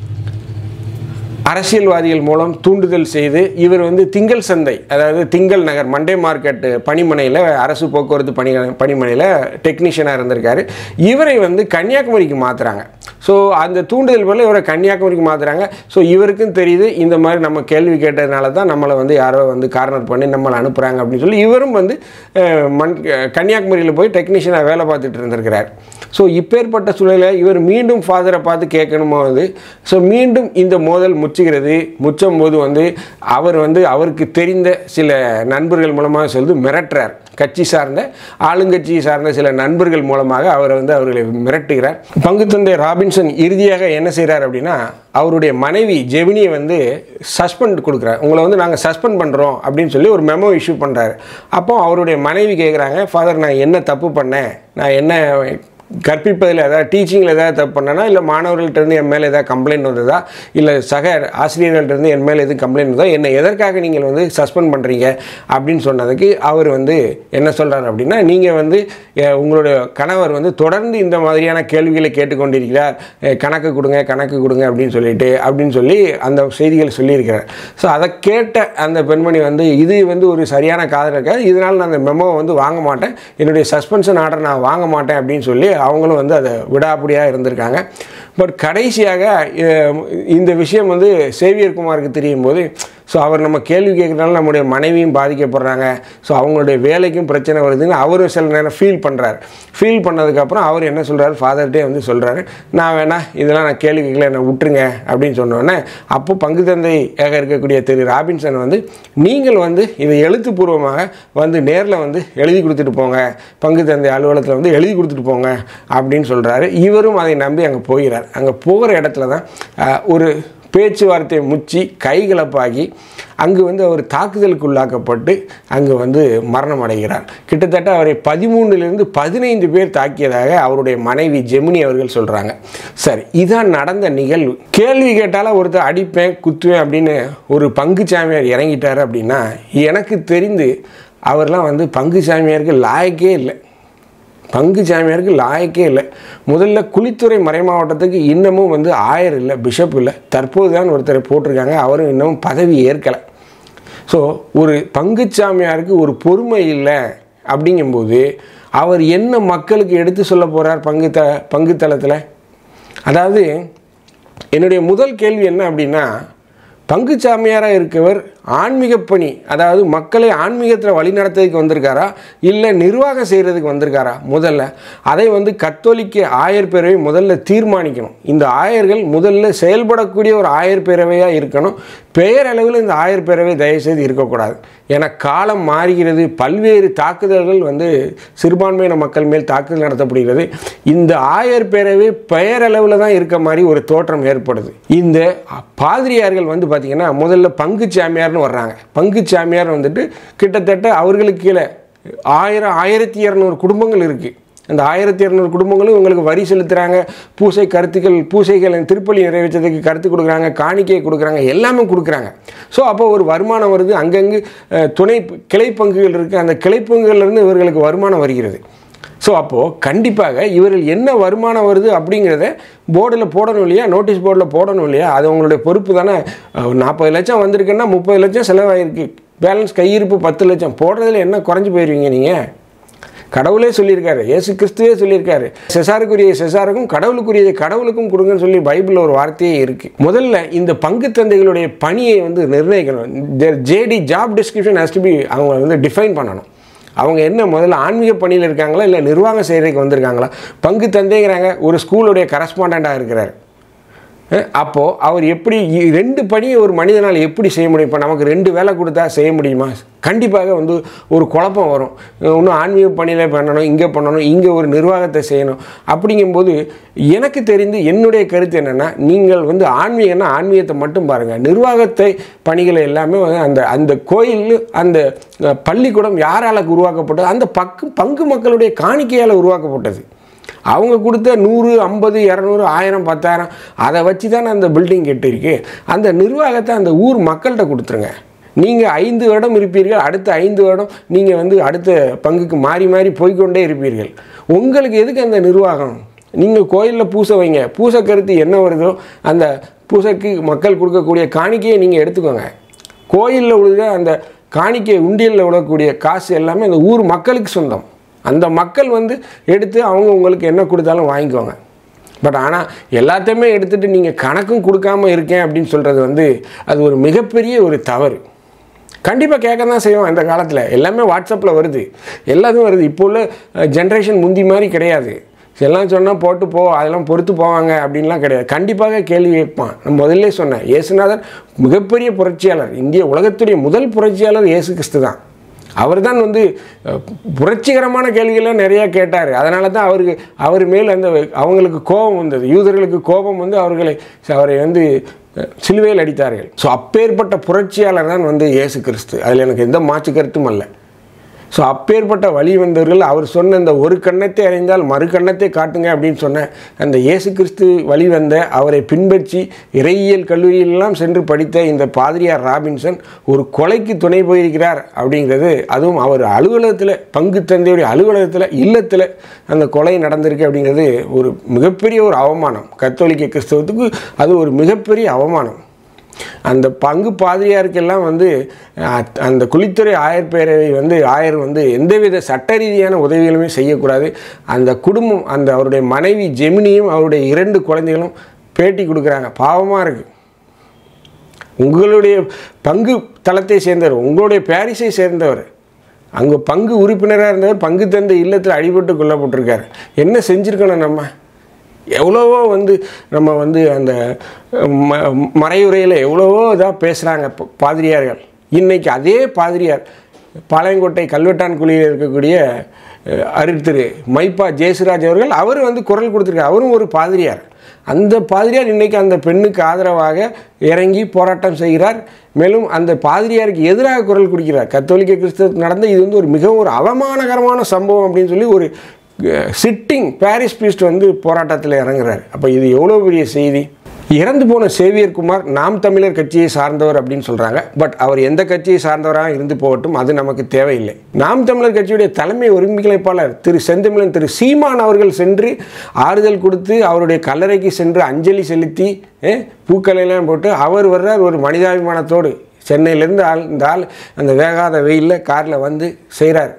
அரசியல்வாதிகள் மூலம் தூண்டுதல் செய்து இவர் வந்து திங்கள் சந்தை அதாவது திங்கள் நகர் மண்டே மார்க்கெட் பணிமனையில் அரசு போக்குவரத்து பணி பணிமனையில் டெக்னீஷியனாக இருந்திருக்காரு இவரை வந்து கன்னியாகுமரிக்கு மாற்றுறாங்க ஸோ அந்த தூண்டுதல் போல இவரை கன்னியாகுமரிக்கு மாற்றுறாங்க ஸோ இவருக்கும் தெரியுது இந்த மாதிரி நம்ம கேள்வி கேட்டதுனால தான் நம்மளை வந்து யாரோ வந்து கார்னர் பண்ணி நம்மளை அனுப்புகிறாங்க அப்படின்னு சொல்லி இவரும் வந்து அஹ், மண் கன்னியாகுமரியில் போய் டெக்னீஷியனாக வேலை பார்த்துட்டு இருந்திருக்கிறார் ஸோ இப்பேற்பட்ட சூழலில் இவர் மீண்டும் ஃபாதரை பார்த்து கேட்கணுமா வந்து ஸோ மீண்டும் இந்த மோதல் முச்சுகிறது முச்சும் போது வந்து அவர் வந்து அவருக்கு தெரிந்த சில நண்பர்கள் மூலமாக சொல்லி மிரட்டுறார் கட்சி சார்ந்த ஆளுங்கட்சி சார்ந்த சில நண்பர்கள் மூலமாக அவரை வந்து அவர்களை மிரட்டுகிறார் பங்குத்தந்தை ராபின்சன் இறுதியாக என்ன செய்கிறார் அப்படின்னா அவருடைய மனைவி ஜெமினியை வந்து சஸ்பெண்ட் கொடுக்குறார் உங்களை வந்து நாங்கள் சஸ்பெண்ட் பண்ணுறோம் அப்படின்னு சொல்லி ஒரு மெமோ இஷ்யூ பண்ணுறாரு அப்போ அவருடைய மனைவி கேட்குறாங்க ஃபாதர் நான் என்ன தப்பு பண்ணேன் நான் என்ன கற்பிப்பதில் ஏதாவது டீச்சிங்கில் ஏதாவது தப்பு பண்ணனா இல்லை மாணவர்கள்ட்ட இருந்து என் மேலே ஏதாவது கம்ப்ளைண்ட் வந்ததா இல்லை சக ஆசிரியர்கள்ட்ட இருந்து என் மேலே எதுவும் கம்ப்ளைண்ட் வந்ததா என்னை எதற்காக நீங்கள் வந்து சஸ்பெண்ட் பண்ணுறீங்க அப்படின்னு சொன்னதுக்கு அவர் வந்து என்ன சொல்கிறார் அப்படின்னா நீங்கள் வந்து அஹ், உங்களுடைய கணவர் வந்து தொடர்ந்து இந்த மாதிரியான கேள்விகளை கேட்டுக்கொண்டிருக்கிறார் அஹ், கணக்கு கொடுங்க கணக்கு கொடுங்க அப்படின்னு சொல்லிட்டு அப்படின்னு சொல்லி அந்த செய்திகள் சொல்லியிருக்கிறார் ஸோ அதை கேட்ட அந்த பெண்மணி வந்து இது வந்து ஒரு சரியான காதல் இருக்காது இதனால் நான் அந்த மெமோவை வந்து வாங்க மாட்டேன் என்னுடைய சஸ்பென்ஷன் ஆர்டர் நான் வாங்க மாட்டேன் அப்படின்னு சொல்லி அவங்களும் வந்து அதை விடாப்பிடியாக இருந்திருக்காங்க பட் கடைசியாக அஹ், இந்த விஷயம் வந்து சேவியர் குமாருக்கு தெரியும் போது ஸோ அவர் நம்ம கேள்வி கேட்குறதுனால நம்முடைய மனைவியும் பாதிக்கப்படுறாங்க ஸோ அவங்களுடைய வேலைக்கும் பிரச்சனை வருதுன்னு அவரும் சில நேரம் ஃபீல் பண்ணுறாரு ஃபீல் பண்ணதுக்கப்புறம் அவர் என்ன சொல்கிறாரு ஃபாதர்கிட்டே வந்து சொல்கிறாரு நான் வேணா இதெல்லாம் நான் கேள்வி கேட்கல என்னை விட்டுருங்க அப்படின்னு சொன்னோடனே அப்போ பங்கு தந்தையாக இருக்கக்கூடிய திரு ராபின்சன் வந்து நீங்கள் வந்து இதை எழுத்துப்பூர்வமாக வந்து நேரில் வந்து எழுதி கொடுத்துட்டு போங்க பங்கு தந்தை அலுவலகத்தில் வந்து எழுதி கொடுத்துட்டு போங்க அப்படின்னு சொல்கிறாரு இவரும் அதை நம்பி அங்கே போகிறார் அங்கே போகிற இடத்துல தான் அஹ், ஒரு பேச்சுவார்த்தை முச்சி கைகலப்பாகி அங்கு வந்து அவர் தாக்குதலுக்கு உள்ளாக்கப்பட்டு அங்கு வந்து மரணம் அடைகிறார் கிட்டத்தட்ட அவரை பதிமூணுலேருந்து பதினைந்து பேர் தாக்கியதாக அவருடைய மனைவி ஜெமினி அவர்கள் சொல்கிறாங்க சரி இதான் நடந்த நிகழ்வு கேள்வி கேட்டால ஒருத்தர் அடிப்பேன் குத்துவேன் அப்படின்னு ஒரு பங்கு சாமியார் இறங்கிட்டார் அப்படின்னா எனக்கு தெரிந்து அவர்லாம் வந்து பங்கு சாமியாருக்கு லாயக்கே இல்லை பங்கு சாமியாருக்கு லாயக்கே இல்லை முதல்ல குளித்துறை மறைமாவட்டத்துக்கு இன்னமும் வந்து ஆயர் இல்லை பிஷப் இல்லை தற்போது தான் ஒருத்தரை போட்டிருக்காங்க அவரும் இன்னமும் பதவி ஏற்கலை ஸோ ஒரு பங்கு சாமியாருக்கு ஒரு பொறுமை இல்லை அப்படிங்கும்போது அவர் என்ன மக்களுக்கு எடுத்து சொல்ல போகிறார் பங்கு த பங்கு தளத்தில் அதாவது என்னுடைய முதல் கேள்வி என்ன அப்படின்னா பங்குச்சாமியாராக இருக்கவர் ஆன்மீக பணி அதாவது மக்களை ஆன்மீகத்தில் வழிநடத்துறதுக்கு வந்திருக்காரா இல்லை நிர்வாகம் செய்கிறதுக்கு வந்திருக்காரா முதல்ல அதை வந்து கத்தோலிக்க ஆயர் பேரவை முதல்ல தீர்மானிக்கணும் இந்த ஆயர்கள் முதல்ல செயல்படக்கூடிய ஒரு ஆயர் பேரவையாக இருக்கணும் பெயரளவில் இந்த ஆயர் பேரவை தயவுசெய்து இருக்கக்கூடாது ஏன்னா காலம் மாறுகிறது பல்வேறு தாக்குதல்கள் வந்து சிறுபான்மையின மக்கள் மேல் தாக்குதல் நடத்தப்படுகிறது இந்த ஆயர் பேரவை பெயரளவில் தான் இருக்க மாதிரி ஒரு தோற்றம் ஏற்படுது இந்த பாதிரியார்கள் வந்து பார்த்திங்கன்னா முதல்ல பங்கு சாமியார்னு வர்றாங்க பங்கு சாமியார் வந்துட்டு கிட்டத்தட்ட அவர்களுக்கு கீழே ஆயிரம் ஆயிரத்தி இரநூறு குடும்பங்கள் இருக்குது அந்த ஆயிரத்தி இரநூறு குடும்பங்களும் உங்களுக்கு வரி செலுத்துகிறாங்க பூசை கருத்துக்கள் பூசைகள் திருப்பலி நிறைவேற்றதுக்கு கருத்து கொடுக்குறாங்க காணிக்கை கொடுக்குறாங்க எல்லாமே கொடுக்குறாங்க ஸோ அப்போ ஒரு வருமானம் வருது அங்கங்கு அஹ், துணை கிளை பங்குகள் இருக்குது அந்த கிளை பங்குகள்லேருந்து இவர்களுக்கு வருமானம் வருகிறது ஸோ அப்போது கண்டிப்பாக இவர்கள் என்ன வருமானம் வருது அப்படிங்கிறத போர்டில் போடணும் இல்லையா நோட்டீஸ் போர்டில் போடணும் இல்லையா அது உங்களுடைய பொறுப்பு தானே அஹ், நாற்பது லட்சம் வந்திருக்குன்னா முப்பது லட்சம் செலவாயிருக்கு பேலன்ஸ் கையிருப்பு பத்து லட்சம் போடுறதுல என்ன குறைஞ்சி போயிருவீங்க நீங்கள் கடவுளே சொல்லியிருக்காரு இயேசு கிறிஸ்துவே சொல்லியிருக்காரு செசாருக்குரிய செசாருக்கும் கடவுளுக்குரிய கடவுளுக்கும் கொடுங்கன்னு சொல்லி பைபிளில் ஒரு வார்த்தையே இருக்குது முதல்ல இந்த பங்கு தந்தைகளுடைய பணியை வந்து நிர்ணயிக்கணும் JD job description has to be அவங்க வந்து டிஃபைன் பண்ணணும் அவங்க என்ன முதல்ல ஆன்மீக பணியில் இருக்காங்களா இல்லை நிர்வாகம் செய்கிறதுக்கு வந்திருக்காங்களா பங்கு தந்தைங்கிறாங்க ஒரு ஸ்கூலுடைய கரஸ்பாண்டாக இருக்கிறார் அஹ் அப்போ அவர் எப்படி இ- ரெண்டு பணியை ஒரு மனிதனால் எப்படி செய்ய முடியும் இப்போ நமக்கு ரெண்டு வேலை கொடுத்தா செய்ய முடியுமா கண்டிப்பாக வந்து ஒரு குழப்பம் வரும் அஹ் இன்னும் ஆன்மீக பணியில் பண்ணணும் இங்கே பண்ணணும் இங்கே ஒரு நிர்வாகத்தை செய்யணும் அப்படிங்கும்போது எனக்கு தெரிந்து என்னுடைய கருத்து என்னென்னா நீங்கள் வந்து ஆன்மீகம்னா ஆன்மீகத்தை மட்டும் பாருங்கள் நிர்வாகத்தை பணிகளை எல்லாமே வந்து அந்த அந்த கோயில் அந்த அஹ், பள்ளிக்கூடம் யாரால் உருவாக்கப்பட்டது அந்த பக்கு பங்கு மக்களுடைய காணிக்கையால் உருவாக்கப்பட்டது அவங்க கொடுத்த நூறு ஐம்பது இரநூறு ஆயிரம் பத்தாயிரம் அதை வச்சு தானே அந்த பில்டிங் கட்டிருக்கு அந்த நிர்வாகத்தை அந்த ஊர் மக்கள்கிட்ட கொடுத்துருங்க நீங்கள் ஐந்து வருடம் இருப்பீர்கள் அடுத்த ஐந்து வருடம் நீங்கள் வந்து அடுத்த பங்குக்கு மாறி மாறி போய்க்கொண்டே இருப்பீர்கள் உங்களுக்கு எதுக்கு அந்த நிர்வாகம் நீங்கள் கோயிலில் பூசை வைங்க பூசை கருத்து என்ன வருதோ அந்த பூசைக்கு மக்கள் கொடுக்கக்கூடிய காணிக்கையை நீங்கள் எடுத்துக்கோங்க கோயிலில் விழுகிற அந்த காணிக்கை உண்டியலில் விடக்கூடிய காசு எல்லாமே அந்த ஊர் மக்களுக்கு சொந்தம் அந்த மக்கள் வந்து எடுத்து அவங்க உங்களுக்கு என்ன கொடுத்தாலும் வாங்கிக்குவாங்க பட் ஆனால் எல்லாத்தையுமே எடுத்துகிட்டு நீங்கள் கணக்கும் கொடுக்காம இருக்கேன் அப்படின்னு சொல்கிறது வந்து அது ஒரு மிகப்பெரிய ஒரு தவறு கண்டிப்பாக கேட்க தான் செய்வோம் இந்த காலத்தில் எல்லாமே வாட்ஸ்அப்பில் வருது எல்லாமே வருது இப்போ உள்ள ஜென்ரேஷன் முந்தி மாதிரி கிடையாது எல்லாம் சொன்னால் போட்டு போ அதெல்லாம் பொறுத்து போவாங்க அப்படின்லாம் கிடையாது கண்டிப்பாக கேள்வி கேட்பான் நான் முதல்ல சொன்னேன் இயேசுநாதர் மிகப்பெரிய புரட்சியாளர் இந்திய உலகத்துடைய முதல் புரட்சியாளர் இயேசு கிறிஸ்து தான் அவர் தான் வந்து அஹ், புரட்சிகரமான கேள்விகளை நிறையா கேட்டார் அதனால தான் அவருக்கு அவர் மேல் அந்த அவங்களுக்கு கோபம் வந்தது யூதர்களுக்கு கோபம் வந்து அவர்களை அவரை வந்து அஹ், சிலுவையில் அடித்தார்கள் ஸோ அப்பேற்பட்ட புரட்சியாளர் தான் வந்து இயேசு கிறிஸ்து அதில் எனக்கு எந்த மாற்று கருத்தும் அல்ல ஸோ அப்பேற்பட்ட வழி வந்தவர்கள் அவர் சொன்ன இந்த ஒரு கண்ணத்தை அறிந்தால் மறு கண்ணத்தை காட்டுங்க அப்படின்னு சொன்ன அந்த இயேசு கிறிஸ்து வழி வந்த அவரை பின்பற்றி இறையியல் கல்லூரியிலெல்லாம் சென்று படித்த இந்த பாதிரியார் ராபின்சன் ஒரு கொலைக்கு துணை போயிருக்கிறார் அப்படிங்கிறது அதுவும் அவர் அலுவலகத்தில் பங்கு தந்தையுடைய அலுவலகத்தில் இல்லத்தில் அந்த கொலை நடந்திருக்கு அப்படிங்கிறது ஒரு மிகப்பெரிய ஒரு அவமானம் கத்தோலிக்க கிறிஸ்தவத்துக்கு அது ஒரு மிகப்பெரிய அவமானம் அந்த பங்கு பாதிரியாருக்கெல்லாம் வந்து அஹ், அந்த குளித்துறை ஆயர் பேரவை வந்து ஆயர் வந்து எந்தவித சட்ட ரீதியான உதவிகளுமே செய்யக்கூடாது அந்த குடும்பம் அந்த அவருடைய மனைவி ஜெமினியும் அவருடைய இரண்டு குழந்தைகளும் பேட்டி கொடுக்குறாங்க பாவமாக இருக்குது உங்களுடைய பங்கு தளத்தை சேர்ந்தவர் உங்களுடைய பாரிஸை சேர்ந்தவர் அங்கே பங்கு உறுப்பினராக இருந்தவர் பங்கு தந்தை இல்லத்தில் அடிபட்டு கொல்லப்பட்டிருக்கார் என்ன செஞ்சுருக்கணும் நம்ம எவ்வளவோ வந்து நம்ம வந்து அந்த ம மறையுறையில் எவ்வளவோ இதாக பேசுகிறாங்க பாதிரியார்கள் இன்னைக்கு அதே பாதிரியார் பாளையங்கோட்டை கல்வெட்டான்குழியில் இருக்கக்கூடிய அஹ், அருள் திரு மைப்பா ஜெயசுராஜ் அவர்கள் அவர் வந்து குரல் கொடுத்துருக்காரு அவரும் ஒரு பாதிரியார் அந்த பாதிரியார் இன்னைக்கு அந்த பெண்ணுக்கு ஆதரவாக இறங்கி போராட்டம் செய்கிறார் மேலும் அந்த பாதிரியாருக்கு எதிராக குரல் கொடுக்கிறார் கத்தோலிக்க கிறிஸ்தவத்துக்கு நடந்த இது வந்து ஒரு மிகவும் ஒரு அவமானகரமான சம்பவம் அப்படின்னு சொல்லி ஒரு சிட்டிங் பாரிஸ் பீஸ்ட் வந்து போராட்டத்தில் இறங்குறாரு அப்போ இது எவ்வளோ பெரிய செய்தி இறந்து போன சேவியர் குமார் நாம் தமிழர் கட்சியை சார்ந்தவர் அப்படின்னு சொல்கிறாங்க பட் அவர் எந்த கட்சியை சார்ந்தவராக இருந்து போகட்டும் அது நமக்கு தேவையில்லை நாம் தமிழர் கட்சியுடைய தலைமை ஒருங்கிணைப்பாளர் திரு செந்தமிழன் திரு சீமான் அவர்கள் சென்று ஆறுதல் கொடுத்து அவருடைய கல்லறைக்கு சென்று அஞ்சலி செலுத்தி அஹ், பூக்களையெல்லாம் போட்டு அவர் வர்றார் ஒரு மனிதாபிமானத்தோடு சென்னையிலேருந்து ஆள் இந்த ஆள் அந்த வேகாத வெயிலில் காரில் வந்து செய்கிறார்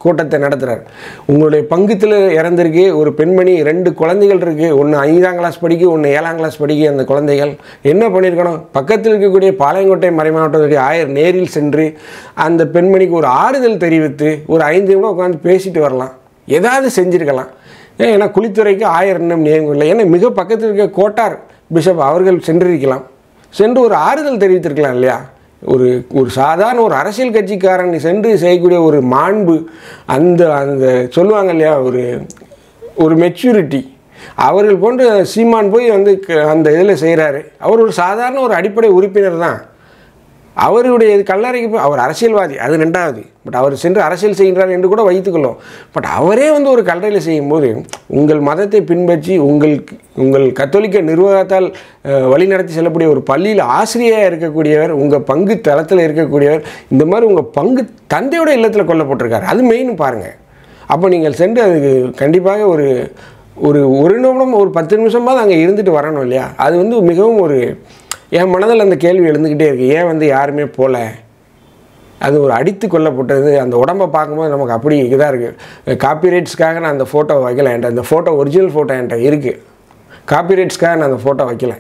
கூட்டத்தை நடத்துகிறார் உங்களுடைய பங்குத்தில் இறந்திருக்கு ஒரு பெண்மணி ரெண்டு குழந்தைகள் இருக்குது ஒன்று ஐந்தாம் கிளாஸ் படிக்க ஒன்று ஏழாம் கிளாஸ் படிக்க அந்த குழந்தைகள் என்ன பண்ணியிருக்கணும் பக்கத்தில் இருக்கக்கூடிய பாளையங்கோட்டை மறைமாவட்டத்துடைய ஆயர் நேரில் சென்று அந்த பெண்மணிக்கு ஒரு ஆறுதல் தெரிவித்து ஒரு ஐந்து நிமிடம் உட்காந்து பேசிட்டு வரலாம் ஏதாவது செஞ்சுருக்கலாம் ஏன் ஏன்னா குளித்துறைக்கு ஆயர் இன்னும் நியமனம் ஏன்னா மிக பக்கத்தில் இருக்க கோட்டார் பிஷப் அவர்கள் சென்றிருக்கலாம் சென்று ஒரு ஆறுதல் தெரிவித்திருக்கலாம் இல்லையா ஒரு ஒரு சாதாரண ஒரு அரசியல் கட்சிக்காரன் சென்று செய்யக்கூடிய ஒரு மாண்பு அந்த அந்த சொல்லுவாங்க இல்லையா ஒரு ஒரு மெச்சூரிட்டி அவர்கள் போன்ற சீமான் போய் வந்து க- அந்த இதில் செய்கிறாரு அவர் ஒரு சாதாரண ஒரு அடிப்படை உறுப்பினர் தான் அவருடைய கல்லறைக்கு போய் அவர் அரசியல்வாதி அது ரெண்டாவது பட் அவர் சென்று அரசியல் செய்கின்றார் என்று கூட வைத்துக்கொள்ளும் பட் அவரே வந்து ஒரு கல்லறையில் செய்யும்போது உங்கள் மதத்தை பின்பற்றி உங்கள் உங்கள் கத்தோலிக்க நிர்வாகத்தால் அஹ், வழிநடத்தி செல்லக்கூடிய ஒரு பள்ளியில் ஆசிரியராக இருக்கக்கூடியவர் உங்கள் பங்கு தளத்தில் இருக்கக்கூடியவர் இந்த மாதிரி உங்கள் பங்கு தந்தையோட இல்லத்தில் கொல்லப்பட்டிருக்கார் அது மெயின் பாருங்கள் அப்போ நீங்கள் சென்று அதுக்கு கண்டிப்பாக ஒரு ஒரு ஒரு நிமிடம் ஒரு பத்து நிமிஷமாவது அங்கே இருந்துட்டு வரணும் இல்லையா அது வந்து மிகவும் ஒரு என் மனதில் அந்த கேள்வி எழுந்துக்கிட்டே இருக்கு ஏன் வந்து யாருமே போகல அது ஒரு அடித்து கொல்லப்பட்டது அந்த உடம்பை பார்க்கும்போது நமக்கு அப்படி இதாக இருக்குது காப்பிரைட்ஸ்க்காக நான் அந்த ஃபோட்டோ வைக்கல என்கிட்ட அந்த ஃபோட்டோ ஒரிஜினல் ஃபோட்டோ என்கிட்ட இருக்குது காப்பிரைட்ஸ்க்காக நான் அந்த ஃபோட்டோ வைக்கல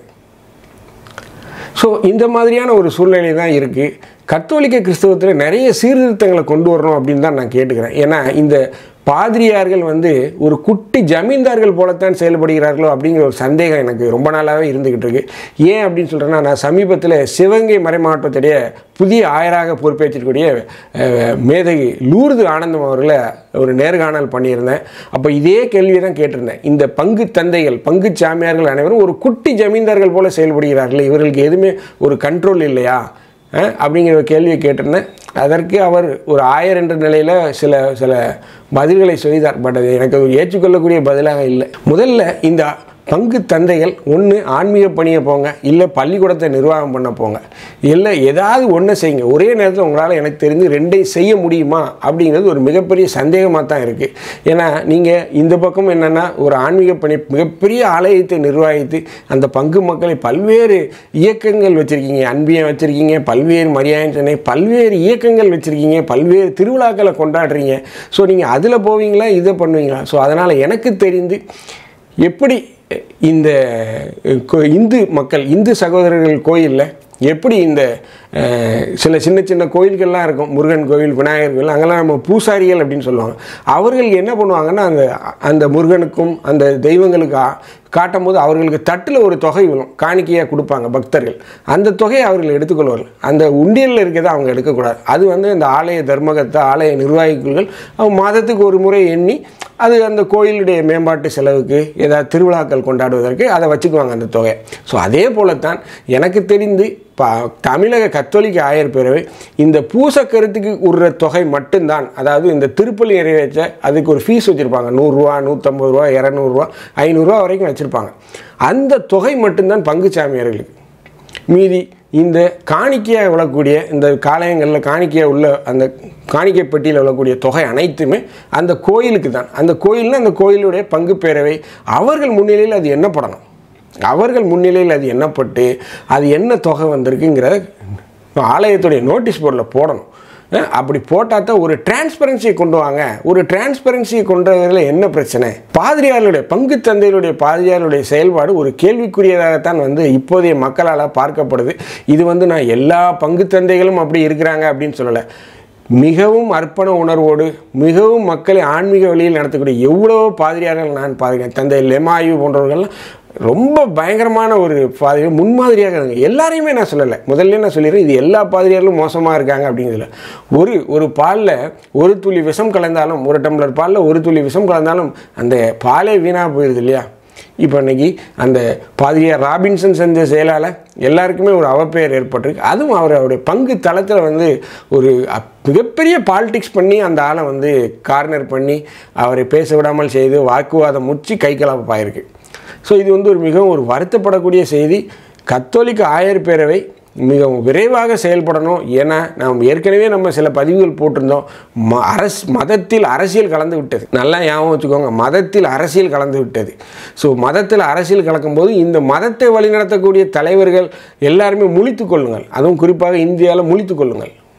ஸோ இந்த மாதிரியான ஒரு சூழ்நிலை தான் இருக்குது கத்தோலிக்க கிறிஸ்தவத்தில் நிறைய சீர்திருத்தங்களை கொண்டு வரணும் அப்படின்னு தான் நான் கேட்டுக்கிறேன் ஏன்னா இந்த பாதிரியார்கள் வந்து ஒரு குட்டி ஜமீன்தார்கள் போலத்தான் செயல்படுகிறார்களோ அப்படிங்கிற ஒரு சந்தேகம் எனக்கு ரொம்ப நாளாகவே இருந்துக்கிட்டு இருக்கு ஏன் அப்படின்னு சொல்கிறேன்னா நான் சமீபத்தில் சிவகங்கை மறைமாவட்டத்துடைய புதிய ஆயராக பொறுப்பேற்றிருக்கக்கூடிய அஹ், மேதகி லூர்து ஆனந்தம் அவர்களை ஒரு நேர்காணல் பண்ணியிருந்தேன் அப்போ இதே கேள்வியை தான் கேட்டிருந்தேன் இந்த பங்கு தந்தைகள் பங்கு சாமியார்கள் அனைவரும் ஒரு குட்டி ஜமீன்தார்கள் போல செயல்படுகிறார்கள் இவர்களுக்கு எதுவுமே ஒரு கண்ட்ரோல் இல்லையா அஹ், அப்படிங்கிற ஒரு கேள்வியை கேட்டிருந்தேன் அதற்கு அவர் ஒரு ஆயர் என்ற நிலையில் சில சில பதில்களை செய்தார் பட் அது எனக்கு அது ஏற்றுக்கொள்ளக்கூடிய பதிலாக இல்லை முதல்ல இந்த பங்கு தந்தைகள் ஒன்று ஆன்மீக பணியை போங்க இல்லை பள்ளிக்கூடத்தை நிர்வாகம் பண்ண போங்க இல்லை ஏதாவது ஒன்று செய்யுங்க ஒரே நேரத்தில் உங்களால் எனக்கு தெரிஞ்சு ரெண்டையும் செய்ய முடியுமா அப்படிங்கிறது ஒரு மிகப்பெரிய சந்தேகமாக தான் இருக்குது ஏன்னா நீங்கள் இந்த பக்கம் என்னென்னா ஒரு ஆன்மீக பணி மிகப்பெரிய ஆலயத்தை நிர்வகித்து அந்த பங்கு மக்களை பல்வேறு இயக்கங்கள் வச்சுருக்கீங்க அன்பியம் வச்சுருக்கீங்க பல்வேறு மரியாதை பல்வேறு இயக்கங்கள் வச்சுருக்கீங்க பல்வேறு திருவிழாக்களை கொண்டாடுறீங்க ஸோ நீங்கள் அதில் போவீங்களா இதை பண்ணுவீங்களா ஸோ அதனால் எனக்கு தெரிந்து எப்படி இந்த கோ- இந்து மக்கள் இந்து சகோதரர்கள் கோயிலில் எப்படி இந்த அஹ், சில சின்ன சின்ன கோயில்கள்லாம் இருக்கும் முருகன் கோவில் விநாயகர் கோவில் அங்கெல்லாம் நம்ம பூசாரிகள் அப்படின்னு சொல்லுவாங்க அவர்கள் என்ன பண்ணுவாங்கன்னா அந்த அந்த முருகனுக்கும் அந்த தெய்வங்களுக்கு ஆ- காட்டும் போது அவர்களுக்கு தட்டில் ஒரு தொகை விழும் காணிக்கையாக கொடுப்பாங்க பக்தர்கள் அந்த தொகையை அவர்கள் எடுத்துக்கொள்வார்கள் அந்த உண்டியலில் இருக்கிறத அவங்க எடுக்கக்கூடாது அது வந்து இந்த ஆலய தர்மகத்தை ஆலய நிர்வாகிகள் அவங்க மாதத்துக்கு ஒரு முறை எண்ணி அது அந்த கோயிலுடைய மேம்பாட்டு செலவுக்கு ஏதாவது திருவிழாக்கள் கொண்டாடுவதற்கு அதை வச்சுக்குவாங்க அந்த தொகை ஸோ அதே போலத்தான் எனக்கு தெரிந்து ப தமிழக கத்தோலிக்க ஆயர் பேரவை இந்த பூசக்கருத்துக்கு உள்ள தொகை மட்டும்தான் அதாவது இந்த திருப்பலி நிறைவேற்ற அதுக்கு ஒரு ஃபீஸ் வச்சுருப்பாங்க நூறுரூவா நூற்றம்பது ரூபா இரநூறுவா ஐநூறுரூவா வரைக்கும் வச்சுருப்பாங்க அந்த தொகை மட்டும்தான் பங்கு சாமியார்களுக்கு மீதி இந்த காணிக்கையாக விழக்கூடிய இந்த காலயங்களில் காணிக்கையாக உள்ள அந்த காணிக்கை பெட்டியில் விழக்கூடிய தொகை அனைத்துமே அந்த கோயிலுக்கு தான் அந்த கோயில்னா அந்த கோயிலுடைய பங்கு பேரவை அவர்கள் முன்னிலையில் அது எண்ணப்படணும் அவர்கள் முன்னிலையில் அது எண்ணப்பட்டு அது என்ன தொகை வந்திருக்குங்கிறத ஆலயத்துடைய நோட்டீஸ் போர்டில் போடணும் அஹ் அப்படி போட்டால் தான் ஒரு டிரான்ஸ்பரன்சியை கொண்டு வாங்க ஒரு டிரான்ஸ்பரன்சியை கொண்டு வரதுல என்ன பிரச்சனை பாதிரியாருடைய பங்கு தந்தைகளுடைய பாதிரியாருடைய செயல்பாடு ஒரு கேள்விக்குரியதாகத்தான் வந்து இப்போதைய மக்களால் பார்க்கப்படுது இது வந்து நான் எல்லா பங்கு தந்தைகளும் அப்படி இருக்கிறாங்க அப்படின்னு சொல்லலை மிகவும் அர்ப்பண உணர்வோடு மிகவும் மக்களை ஆன்மீக வழியில் நடத்தக்கூடிய எவ்வளவோ பாதிரியார்கள் நான் பார்க்கிறேன் தந்தை லெமாயு போன்றவர்கள்லாம் ரொம்ப பயங்கரமான ஒரு பாதிரி முன்மாதிரியாக இருங்க எல்லாரையுமே நான் சொல்லலை முதல்ல நான் சொல்லிடுறேன் இது எல்லா பாதிரியார்களும் மோசமாக இருக்காங்க அப்படிங்கிறதுல ஒரு ஒரு பாலில் ஒரு துளி விஷம் கலந்தாலும் ஒரு டம்ளர் பாலில் ஒரு துளி விஷம் கலந்தாலும் அந்த பாலே வீணாக போயிடுது இல்லையா இப்போ இன்னைக்கு அந்த பாதிரியார் ராபின்சன் செஞ்ச செயலால் எல்லாருக்குமே ஒரு அவப்பெயர் ஏற்பட்டிருக்கு அதுவும் அவர் அவருடைய பங்கு தளத்தில் வந்து ஒரு அப்- மிகப்பெரிய பாலிடிக்ஸ் பண்ணி அந்த ஆளை வந்து கார்னர் பண்ணி அவரை பேச விடாமல் செய்து வாக்குவாதம் முற்றி கை கலப்பாயிருக்கு ஸோ இது வந்து ஒரு மிகவும் ஒரு வருத்தப்படக்கூடிய செய்தி கத்தோலிக்க ஆயர் பேரவை மிகவும் விரைவாக செயல்படணும் ஏன்னா நாம் ஏற்கனவே நம்ம சில பதிவுகள் போட்டிருந்தோம் ம அரசு மதத்தில் அரசியல் கலந்து விட்டது நல்லா ஞாபகம் வச்சுக்கோங்க மதத்தில் அரசியல் கலந்து விட்டது ஸோ மதத்தில் அரசியல் கலக்கும்போது இந்த மதத்தை வழிநடத்தக்கூடிய தலைவர்கள் எல்லாருமே முழித்துக் கொள்ளுங்கள் அதுவும் குறிப்பாக இந்தியாவில் முழித்துக் கொள்ளுங்கள்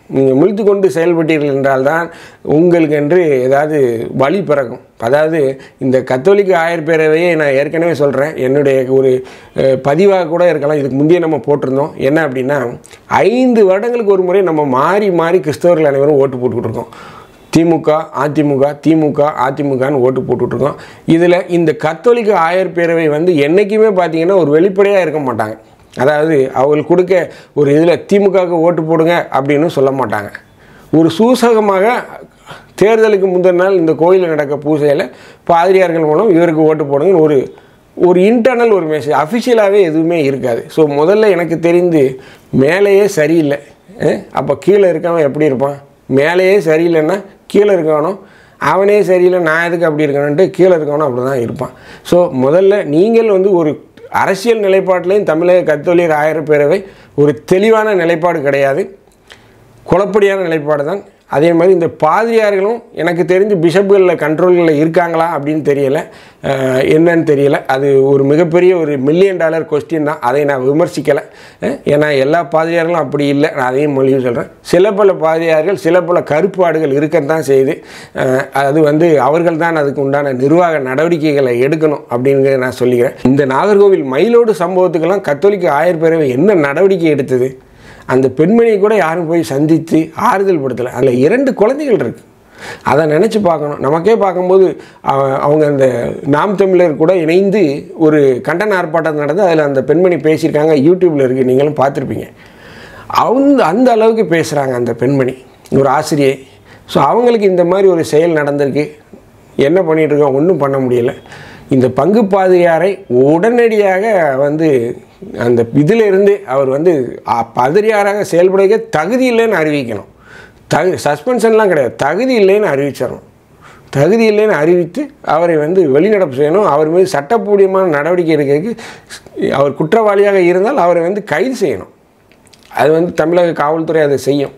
நீங்கள் முழித்து கொண்டு செயல்பட்டீர்கள் என்றால்தான் உங்களுக்கு என்று ஏதாவது வழி பிறக்கும் அதாவது இந்த கத்தோலிக்க ஆயர் பேரவையை நான் ஏற்கனவே சொல்கிறேன் என்னுடைய ஒரு அஹ், பதிவாக கூட இருக்கலாம் இதுக்கு முந்தைய நம்ம போட்டிருந்தோம் என்ன அப்படின்னா ஐந்து வருடங்களுக்கு ஒரு முறை நம்ம மாறி மாறி கிறிஸ்தவர்கள் அனைவரும் ஓட்டு போட்டுக்கிட்டு இருக்கோம் திமுக அதிமுக திமுக அதிமுகன்னு ஓட்டு போட்டுட்ருக்கோம் இதில் இந்த கத்தோலிக்க ஆயர் பேரவை வந்து என்றைக்குமே பார்த்தீங்கன்னா ஒரு வெளிப்படையாக இருக்க மாட்டாங்க அதாவது அவங்களுக்கு கொடுக்க ஒரு இதில் திமுகவுக்கு ஓட்டு போடுங்க அப்படின்னு சொல்ல மாட்டாங்க ஒரு சூசகமாக தேர்தலுக்கு முந்தின நாள் இந்த கோயிலில் நடக்க பூஜையில் பாதிரியார்கள் மூலம் இவருக்கு ஓட்டு போடுங்கன்னு ஒரு ஒரு இன்டர்னல் ஒரு மெசேஜ் அஃபிஷியலாகவே எதுவுமே இருக்காது ஸோ முதல்ல எனக்கு தெரிந்து மேலேயே சரியில்லை அப்போ கீழே இருக்கவன் எப்படி இருப்பான் மேலேயே சரியில்லைன்னா கீழே இருக்கவனும் அவனே சரியில்லை நான் எதுக்கு அப்படி இருக்கணுன்ட்டு கீழே இருக்கவனும் அப்படி தான் இருப்பான் ஸோ முதல்ல நீங்கள் வந்து ஒரு அரசியல் நிலைப்பாட்டிலையும் தமிழக கத்தோலியர் ஆயிரம் பேரவை ஒரு தெளிவான நிலைப்பாடு கிடையாது குழப்படியான நிலைப்பாடு தான் அதே மாதிரி இந்த பாதிரியார்களும் எனக்கு தெரிஞ்சு பிஷப்புகளில் கண்ட்ரோல்களில் இருக்காங்களா அப்படின்னு தெரியல அஹ், என்னன்னு தெரியல அது ஒரு மிகப்பெரிய ஒரு மில்லியன் டாலர் கொஸ்டின் தான் அதை நான் விமர்சிக்கலை அஹ், ஏன்னா எல்லா பாதிரியார்களும் அப்படி இல்லை நான் அதையும் மொழியும் சொல்கிறேன் சில பல பாதிரியார்கள் சில பல கருப்பாடுகள் இருக்கத்தான் செய்யுது அஹ், அது வந்து அவர்கள் தான் அதுக்கு உண்டான நிர்வாக நடவடிக்கைகளை எடுக்கணும் அப்படிங்கிறத நான் சொல்லிக்கிறேன் இந்த நாகர்கோவில் மயிலோடு சம்பவத்துக்கெல்லாம் கத்தோலிக்க ஆயர் பேரவை என்ன நடவடிக்கை எடுத்தது அந்த பெண்மணியை கூட யாரும் போய் சந்தித்து ஆறுதல் படுத்தலை அதில் இரண்டு குழந்தைகள் இருக்கு அதை நினச்சி பார்க்கணும் நமக்கே பார்க்கும்போது அவ- அவங்க அந்த நாம் தமிழர் கூட இணைந்து ஒரு கண்டன ஆர்ப்பாட்டம் நடந்து அதில் அந்த பெண்மணி பேசியிருக்காங்க யூடியூப்பில் இருக்குது நீங்களும் பார்த்துருப்பீங்க அவங்க அந்த அளவுக்கு பேசுகிறாங்க அந்த பெண்மணி ஒரு ஆசிரியை ஸோ அவங்களுக்கு இந்த மாதிரி ஒரு செயல் நடந்திருக்கு என்ன பண்ணிட்டு இருக்கோம் ஒன்றும் பண்ண முடியல இந்த பங்கு பாதிரியாரை உடனடியாக வந்து அந்த இதிலிருந்து அவர் வந்து அ, பாதிரியாராக செயல்படுவதே தகுதி இல்லைன்னு அறிவிக்கணும் தகு சஸ்பென்ஷன்லாம் கிடையாது தகுதி இல்லைன்னு அறிவிச்சிடணும் தகுதி இல்லைன்னு அறிவித்து அவரை வந்து வெளிநடப்பு செய்யணும் அவர் மீது சட்டப்பூர்வமான நடவடிக்கை எடுக்கிறதுக்கு அவர் குற்றவாளியாக இருந்தால் அவரை வந்து கைது செய்யணும் அது வந்து தமிழக காவல்துறை அதை செய்யும்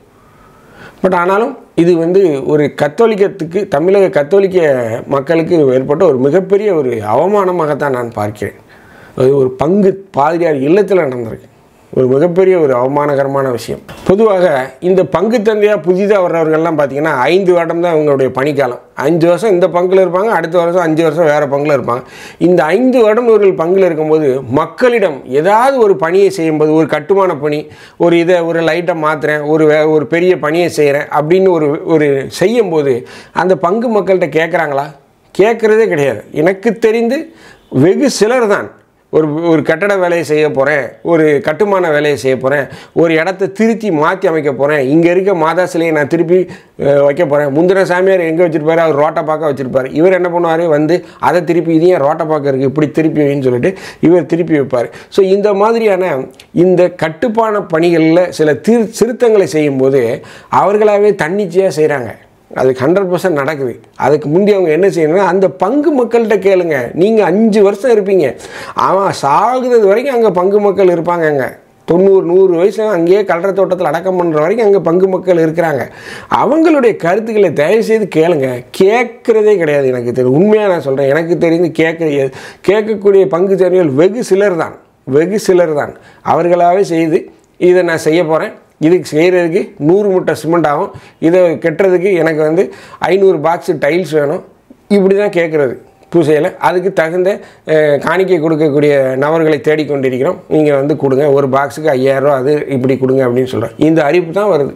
பட் ஆனாலும் இது வந்து ஒரு கத்தோலிக்கத்துக்கு தமிழக கத்தோலிக்க மக்களுக்கு ஏற்பட்ட ஒரு மிகப்பெரிய ஒரு அவமானமாகத்தான் நான் பார்க்கிறேன் அது ஒரு பங்கு பாதிரியார் இல்லத்தில் நடந்திருக்கு ஒரு மிகப்பெரிய ஒரு அவமானகரமான விஷயம் பொதுவாக இந்த பங்கு தந்தையாக புதிதாக வர்றவர்கள்லாம் பார்த்தீங்கன்னா ஐந்து வருடம் தான் இவங்களுடைய பணிக்காலம் அஞ்சு வருஷம் இந்த பங்கில் இருப்பாங்க அடுத்த வருஷம் அஞ்சு வருஷம் வேறு பங்கில் இருப்பாங்க இந்த ஐந்து வருடம் இவர்கள் பங்கில் இருக்கும்போது மக்களிடம் ஏதாவது ஒரு பணியை செய்யும்போது ஒரு கட்டுமான பணி ஒரு இதை ஒரு லைட்டை மாற்றுறேன் ஒரு வே- ஒரு பெரிய பணியை செய்கிறேன் அப்படின்னு ஒரு ஒரு செய்யும்போது அந்த பங்கு மக்கள்கிட்ட கேட்குறாங்களா கேட்குறதே கிடையாது எனக்கு தெரிந்து வெகு சிலர் தான் ஒரு ஒரு கட்டட வேலையை செய்ய போகிறேன் ஒரு கட்டுமான வேலையை செய்ய போகிறேன் ஒரு இடத்த திருத்தி மாற்றி அமைக்க போகிறேன் இங்கே இருக்க மாதா சிலையை நான் திருப்பி அஹ், வைக்க போகிறேன் முந்தின சாமியார் எங்கே வச்சுருப்பாரு அவர் ரோட்டை பார்க்க வச்சுருப்பார் இவர் என்ன பண்ணுவார் வந்து அதை திருப்பி இதையும் ரோட்டை பார்க்க இருக்குது இப்படி திருப்பி வைன்னு சொல்லிட்டு இவர் திருப்பி வைப்பார் ஸோ இந்த மாதிரியான இந்த கட்டுப்பான பணிகளில் சில திரு திருத்தங்களை செய்யும்போது அவர்களாகவே தன்னிச்சையாக செய்கிறாங்க அது ஹண்ட்ரட் பர்சன்ட் நடக்குது அதுக்கு முந்தி அவங்க என்ன செய்யணும்னா அந்த பங்கு மக்கள்கிட்ட கேளுங்க நீங்கள் அஞ்சு வருஷம் இருப்பீங்க அவன் சாகுறது வரைக்கும் அங்கே பங்கு மக்கள் இருப்பாங்க அங்கே தொண்ணூறு நூறு வயசுல அங்கேயே கலர தோட்டத்தில் அடக்கம் பண்ணுற வரைக்கும் அங்கே பங்கு மக்கள் இருக்கிறாங்க அவங்களுடைய கருத்துக்களை தயவு செய்து கேளுங்க கேட்குறதே கிடையாது எனக்கு தெரியும் உண்மையாக நான் சொல்கிறேன் எனக்கு தெரிந்து கேட்க கேட்கக்கூடிய பங்கு தேர்வுகள் வெகு சிலர் தான் வெகு சிலர் தான் அவர்களாகவே செய்து இதை நான் செய்ய போகிறேன் இதுக்கு செய்கிறதுக்கு நூறு மூட்டை சிமெண்ட் ஆகும் இதை கட்டுறதுக்கு எனக்கு வந்து ஐநூறு பாக்ஸ் டைல்ஸ் வேணும் இப்படி தான் கேட்குறது பூசையில் அதுக்கு தகுந்த அஹ், காணிக்கை கொடுக்கக்கூடிய நபர்களை தேடிக்கொண்டிருக்கிறோம் நீங்கள் வந்து கொடுங்க ஒரு பாக்ஸுக்கு ஐயாயிரரூவா அது இப்படி கொடுங்க அப்படின்னு சொல்கிறேன் இந்த அறிவிப்பு தான் வருது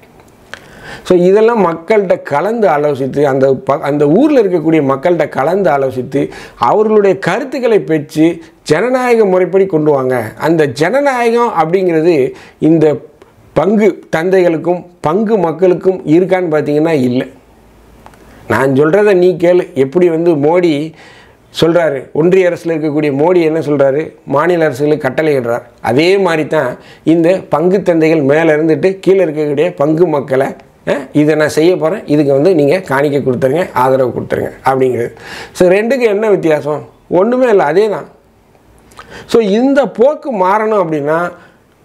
ஸோ இதெல்லாம் மக்கள்கிட்ட கலந்து ஆலோசித்து அந்த ப அந்த ஊரில் இருக்கக்கூடிய மக்கள்கிட்ட கலந்து ஆலோசித்து அவர்களுடைய கருத்துக்களை பெற்று ஜனநாயக முறைப்படி கொண்டு வாங்க அந்த ஜனநாயகம் அப்படிங்கிறது இந்த பங்கு தந்தைகளுக்கும் பங்கு மக்களுக்கும் இருக்கான்னு பார்த்தீங்கன்னா இல்லை நான் சொல்கிறத நீ கேளு எப்படி வந்து மோடி சொல்கிறாரு ஒன்றிய அரசில் இருக்கக்கூடிய மோடி என்ன சொல்கிறாரு மாநில அரசுகளுக்கு கட்டளையிடுறார் அதே மாதிரி தான் இந்த பங்கு தந்தைகள் மேலே இருந்துட்டு கீழே இருக்கக்கூடிய பங்கு மக்களை அஹ், இதை நான் செய்ய போகிறேன் இதுக்கு வந்து நீங்கள் காணிக்கை கொடுத்துருங்க ஆதரவு கொடுத்துருங்க அப்படிங்கிறது ஸோ ரெண்டுக்கு என்ன வித்தியாசம் ஒன்றுமே இல்லை அதே தான் ஸோ இந்த போக்கு மாறணும் அப்படின்னா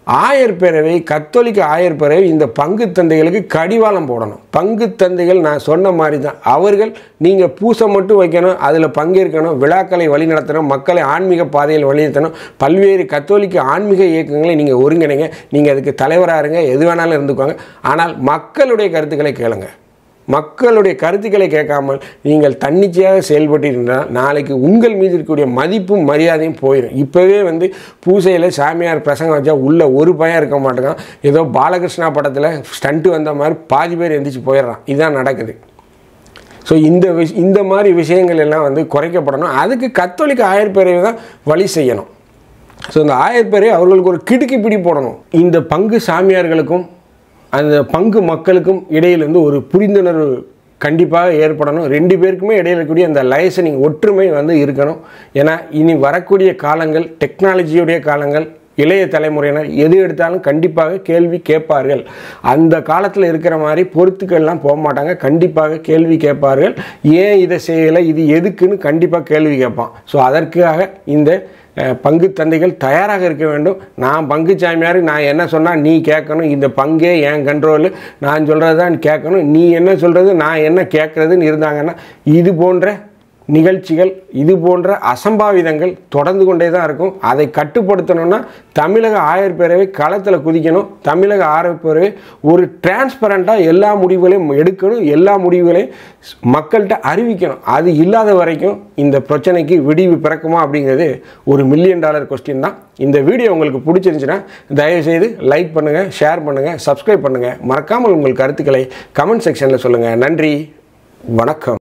ஆயர் பேரவை கத்தோலிக்க ஆயர் பேரவை இந்த பங்கு தந்தைகளுக்கு கடிவாளம் போடணும் பங்கு தந்தைகள் நான் சொன்ன மாதிரி தான் அவர்கள் நீங்கள் பூசை மட்டும் வைக்கணும் அதில் பங்கேற்கணும் விழாக்களை வழிநடத்தணும் மக்களை ஆன்மீக பாதையில் வழிநடத்தணும் பல்வேறு கத்தோலிக்க ஆன்மீக இயக்கங்களை நீங்கள் ஒருங்கிணைங்க நீங்கள் அதுக்கு தலைவராக இருங்க எது வேணாலும் இருந்துக்குவாங்க ஆனால் மக்களுடைய கருத்துக்களை கேளுங்க மக்களுடைய கருத்துக்களை கேட்காமல் நீங்கள் தன்னிச்சையாக செயல்பட்டிருந்தால் நாளைக்கு உங்கள் மீது இருக்கக்கூடிய மதிப்பும் மரியாதையும் போயிடும் இப்போவே வந்து பூசையில் சாமியார் பிரசங்கம் வச்சா உள்ள ஒரு பயம் இருக்க மாட்டேங்கான் ஏதோ பாலகிருஷ்ணா படத்தில் ஸ்டண்ட்டு வந்த மாதிரி பாதி பேர் எந்திரிச்சு போயிடுறான் இதுதான் நடக்குது ஸோ இந்த விஷ் இந்த மாதிரி விஷயங்கள் எல்லாம் வந்து குறைக்கப்படணும் அதுக்கு கத்தோலிக்க ஆயர்பேரவை தான் வழி செய்யணும் ஸோ இந்த ஆயர்பேரை அவர்களுக்கு ஒரு கிடுக்கி பிடி போடணும் இந்த பங்கு சாமியார்களுக்கும் அந்த பங்கு மக்களுக்கும் இடையிலிருந்து ஒரு புரிந்துணர்வு கண்டிப்பாக ஏற்படணும் ரெண்டு பேருக்குமே இடையில இருக்கக்கூடிய அந்த லைசனிங் ஒற்றுமை வந்து இருக்கணும் ஏன்னா இனி வரக்கூடிய காலங்கள் டெக்னாலஜியுடைய காலங்கள் இளைய தலைமுறையினர் எது எடுத்தாலும் கண்டிப்பாக கேள்வி கேட்பார்கள் அந்த காலத்தில் இருக்கிற மாதிரி பொறுத்துக்கள்லாம் போக மாட்டாங்க கண்டிப்பாக கேள்வி கேட்பார்கள் ஏன் இதை செய்யலை இது எதுக்குன்னு கண்டிப்பாக கேள்வி கேட்பான் ஸோ அதற்காக இந்த அஹ், பங்கு தந்தைகள் தயாராக இருக்க வேண்டும் நான் பங்கு சாமியார் நான் என்ன சொன்னால் நீ கேட்கணும் இந்த பங்கே என் கண்ட்ரோலு நான் சொல்கிறது தான் கேட்கணும் நீ என்ன சொல்கிறது நான் என்ன கேட்குறதுன்னு இருந்தாங்கன்னா இது போன்ற நிகழ்ச்சிகள் இது போன்ற அசம்பாவிதங்கள் தொடர்ந்து கொண்டே தான் இருக்கும் அதை கட்டுப்படுத்தணும்னா தமிழக ஆயர் பேரவை களத்தில் குதிக்கணும் தமிழக ஆயர் பேரவை ஒரு டிரான்ஸ்பரண்ட்டாக எல்லா முடிவுகளையும் எடுக்கணும் எல்லா முடிவுகளையும் மக்கள்கிட்ட அறிவிக்கணும் அது இல்லாத வரைக்கும் இந்த பிரச்சனைக்கு விடிவு பிறக்குமா அப்படிங்கிறது ஒரு மில்லியன் டாலர் கொஸ்டின் தான் இந்த வீடியோ உங்களுக்கு பிடிச்சிருந்துச்சுன்னா தயவுசெய்து லைக் பண்ணுங்கள் ஷேர் பண்ணுங்கள் சப்ஸ்கிரைப் பண்ணுங்கள் மறக்காமல் உங்கள் கருத்துக்களை கமெண்ட் செக்ஷனில் சொல்லுங்கள் நன்றி வணக்கம்